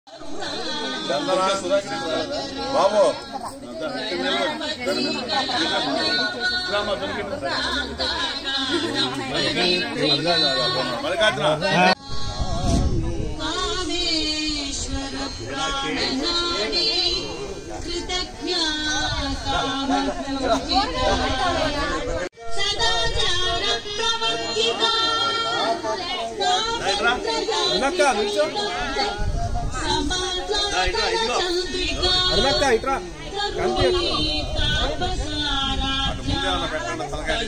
బాబు మల్లికార్జున కామేశ్వర నాడి సదాచార ప్రవర్తికా అన్నక్క, నిల్చో. అన్నక్క, ఇట్రా. కనిపి. పెట్టండి తలకాయ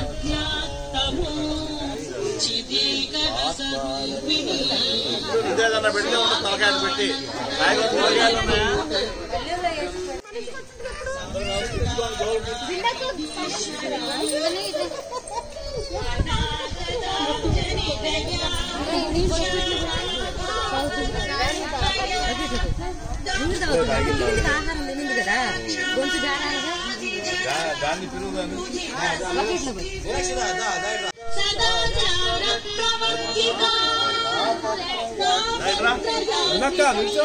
ఇదేదన్నా పెడితే ఉంటుంది తలకాయలు పెట్టి కాయగూరలు కూరగాయలు ఉన్నాయా ఆహారం తినింది కదా గొంతు జారాలిగా దా- దాన్ని పిలువుదాన్ని సదాచార ప్రవర్తికా అన్నక్క, నిల్చో.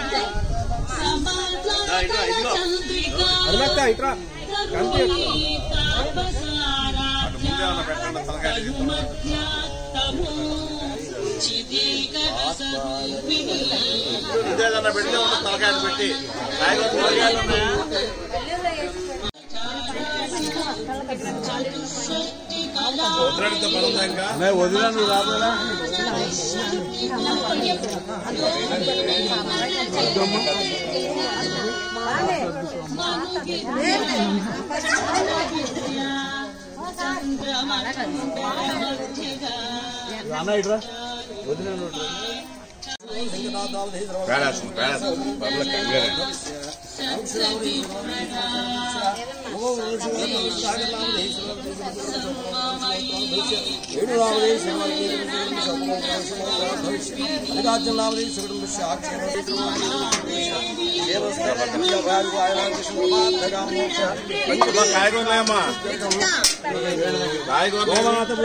అన్నక్క, ఇట్రా. కనిపి. పెట్టండి తలకాయలు ఇదేదన్నా పెడితే ఉంటుంది తలకాయలు పెట్టి కాయగూరలు కూరగాయలు ఉన్నాయా వదిలేడితే పని ఉందా ఇంకా వదిలేను రాబోదా అన్న ఇట్రా వదిలేను పేడేస్తుంది పేడేస్తుంది బదులు కంగారు కాయగూరలేమ్మా కాయగూరలు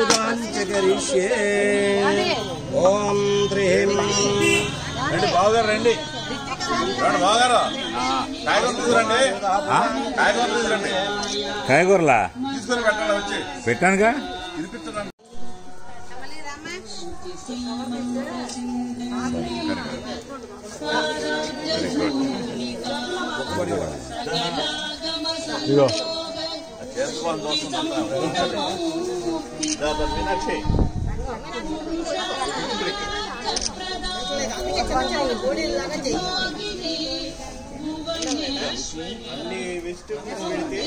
ఓం త్రీం రండి బావగారు రండి రండి బావగారు కాయగూరలు తీసుకురండి కాయగూరలు తీసుకురండి కాయగూరలా తీసుకొని పెట్టండి వచ్చి పెట్టానుగా ఇరిపించండి ఇదిగో చేసుకోవాలని చూస్తుందంతా దా, దా, మీనాక్షి అన్ని వెజిటేబుల్స్ పెడితే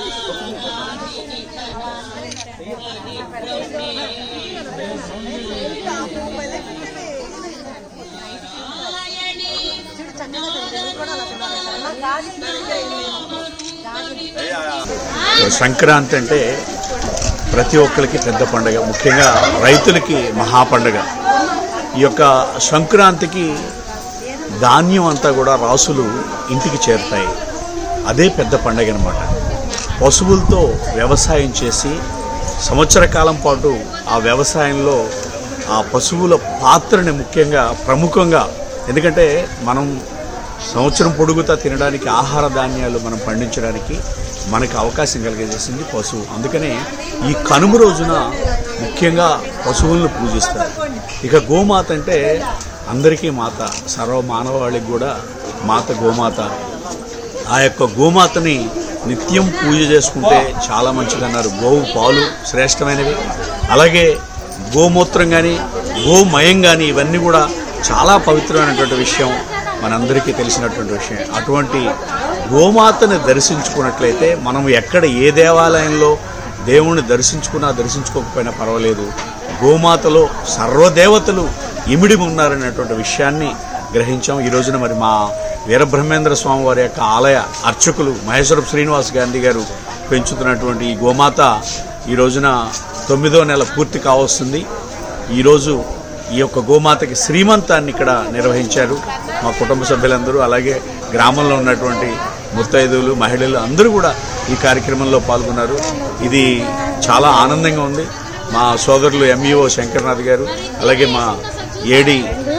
అయ్యా సంక్రాంతి అంటే ప్రతి ఒక్కరికి పెద్ద పండుగ ముఖ్యంగా రైతులకి మహా పండుగ ఈ యొక్క సంక్రాంతికి ధాన్యం అంతా కూడా రాసులు ఇంటికి చేరుతాయి అదే పెద్ద పండుగ అనమాట పశువులతో వ్యవసాయం చేసి సంవత్సర కాలం పాటు ఆ వ్యవసాయంలో ఆ పశువుల పాత్రని ముఖ్యంగా ప్రముఖంగా ఎందుకంటే మనం సంవత్సరం పొడుగుతా తినడానికి ఆహార ధాన్యాలు మనం పండించడానికి మనకు అవకాశం కలిగజేసింది పశువు అందుకనే ఈ కనుమ రోజున ముఖ్యంగా పశువులను పూజిస్తారు ఇక గోమాత అంటే అందరికీ మాత సర్వ మానవాళికి కూడా మాత గోమాత ఆ యొక్క గోమాతని నిత్యం పూజ చేసుకుంటే చాలా మంచిదన్నారు గోవు పాలు శ్రేష్టమైనవి అలాగే గోమూత్రం కానీ గోమయం కానీ ఇవన్నీ కూడా చాలా పవిత్రమైనటువంటి విషయం మనందరికీ తెలిసినటువంటి విషయం అటువంటి గోమాతని దర్శించుకున్నట్లయితే మనం ఎక్కడ ఏ దేవాలయంలో దేవుణ్ణి దర్శించుకున్నా దర్శించుకోకపోయినా పర్వాలేదు గోమాతలో సర్వదేవతలు ఇమిడి ఉన్నారనేటువంటి విషయాన్ని గ్రహించాం ఈ రోజున మరి మా వీరబ్రహ్మేంద్ర స్వామి వారి యొక్క ఆలయ అర్చకులు మహేశ్వరపు శ్రీనివాస్ గాంధీ గారు పెంచుతున్నటువంటి ఈ గోమాత ఈ రోజున తొమ్మిదో నెల పూర్తి కావస్తుంది ఈరోజు ఈ యొక్క గోమాతకి శ్రీమంతాన్ని ఇక్కడ నిర్వహించారు మా కుటుంబ సభ్యులందరూ అలాగే గ్రామంలో ఉన్నటువంటి ముత్తైదువులు మహిళలు అందరూ కూడా ఈ కార్యక్రమంలో పాల్గొన్నారు ఇది చాలా ఆనందంగా ఉంది మా సోదరులు ఎంఈఓ శంకర్నాథ్ గారు అలాగే మా ఏడి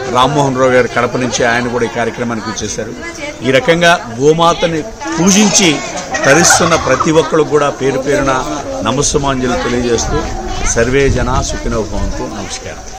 రామ్మోహన్ రావు గారు కడప నుంచి ఆయన కూడా ఈ కార్యక్రమానికి వచ్చేశారు ఈ రకంగా గోమాతని పూజించి తరిస్తున్న ప్రతి ఒక్కరు కూడా పేరు పేరున నమస్సుమాంజలు తెలియజేస్తూ సర్వే జన సుఖినో భవంతు నమస్కారం